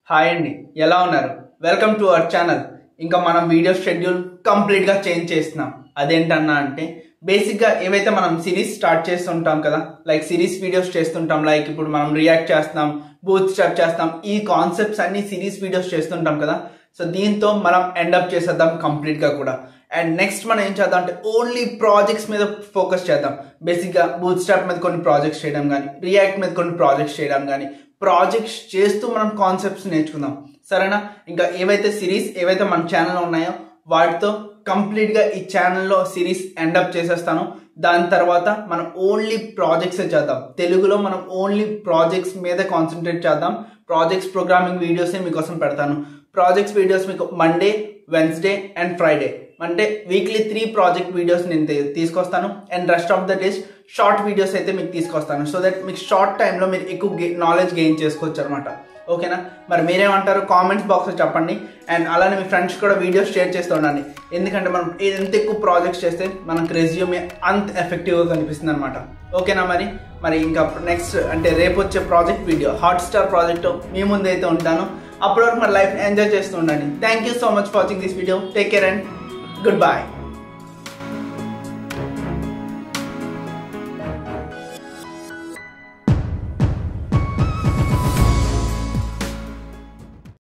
hi అండి ఎలా ఉన్నారు వెల్కమ్ టు అవర్ ఛానల్ ఇంకా మనం వీడియో షెడ్యూల్ కంప్లీట్గా చేంజ్ చేస్తున్నాం అదేంటన్నా అంటే బేసిక్గా ఏవైతే మనం సిరీస్ స్టార్ట్ చేస్తుంటాం కదా లైక్ సిరీస్ వీడియోస్ చేస్తుంటాం లైక్ ఇప్పుడు మనం రియాక్ట్ చేస్తాం బూత్ స్టార్ట్ చేస్తాం ఈ కాన్సెప్ట్స్ అన్ని సిరీస్ వీడియోస్ చేస్తుంటాం కదా సో దీంతో మనం ఎండప్ చేసేద్దాం కంప్లీట్గా కూడా అండ్ నెక్స్ట్ మనం ఏం చేద్దాం అంటే ఓన్లీ ప్రాజెక్ట్స్ మీద ఫోకస్ చేద్దాం బేసిక్గా బూత్ స్టార్ట్ మీద కొన్ని ప్రాజెక్ట్స్ చేయడం కానీ రియాక్ట్ మీద కొన్ని ప్రాజెక్ట్స్ చేయడం కానీ ప్రాజెక్ట్స్ చేస్తూ మనం కాన్సెప్ట్స్ నేర్చుకుందాం సరేనా ఇంకా ఏవైతే సిరీస్ ఏవైతే మన ఛానల్లో ఉన్నాయో వాటితో కంప్లీట్గా ఈ ఛానల్లో సిరీస్ ఎండప్ చేసేస్తాను దాని తర్వాత మనం ఓన్లీ ప్రాజెక్ట్స్ చేద్దాం తెలుగులో మనం ఓన్లీ ప్రాజెక్ట్స్ మీద కాన్సన్ట్రేట్ చేద్దాం ప్రాజెక్ట్స్ ప్రోగ్రామింగ్ వీడియోసే మీకోసం పెడతాను ప్రాజెక్ట్స్ వీడియోస్ మీకు మండే వెన్స్డే అండ్ ఫ్రైడే అంటే వీక్లీ త్రీ ప్రాజెక్ట్ వీడియోస్ నేను తీ- తీసుకొస్తాను and rest of the days short videos అయితే మీకు తీసుకొస్తాను సో దట్ మీకు షార్ట్ టైంలో మీరు ఎక్కువ నాలెడ్జ్ గెయిన్ చేసుకోవచ్చు అనమాట ఓకేనా మరి మీరేమంటారు కామెంట్స్ బాక్స్లో చెప్పండి అండ్ అలానే మీ ఫ్రెండ్స్ కూడా వీడియోస్ షేర్ చేస్తూ ఉండండి ఎందుకంటే మనం ఎంత ఎక్కువ ప్రాజెక్ట్స్ చేస్తే మనకు రెజ్యూమే అంత ఎఫెక్టివ్గా కనిపిస్తుంది అనమాట ఓకేనా మరి మరి ఇంకా నెక్స్ట్ అంటే రేపు వచ్చే project video Hotstar project మీ ముందైతే ఉంటాను అప్పటి వరకు మరి లైఫ్ ఎంజాయ్ చేస్తూ ఉండండి thank you so much for watching this video take care and good bye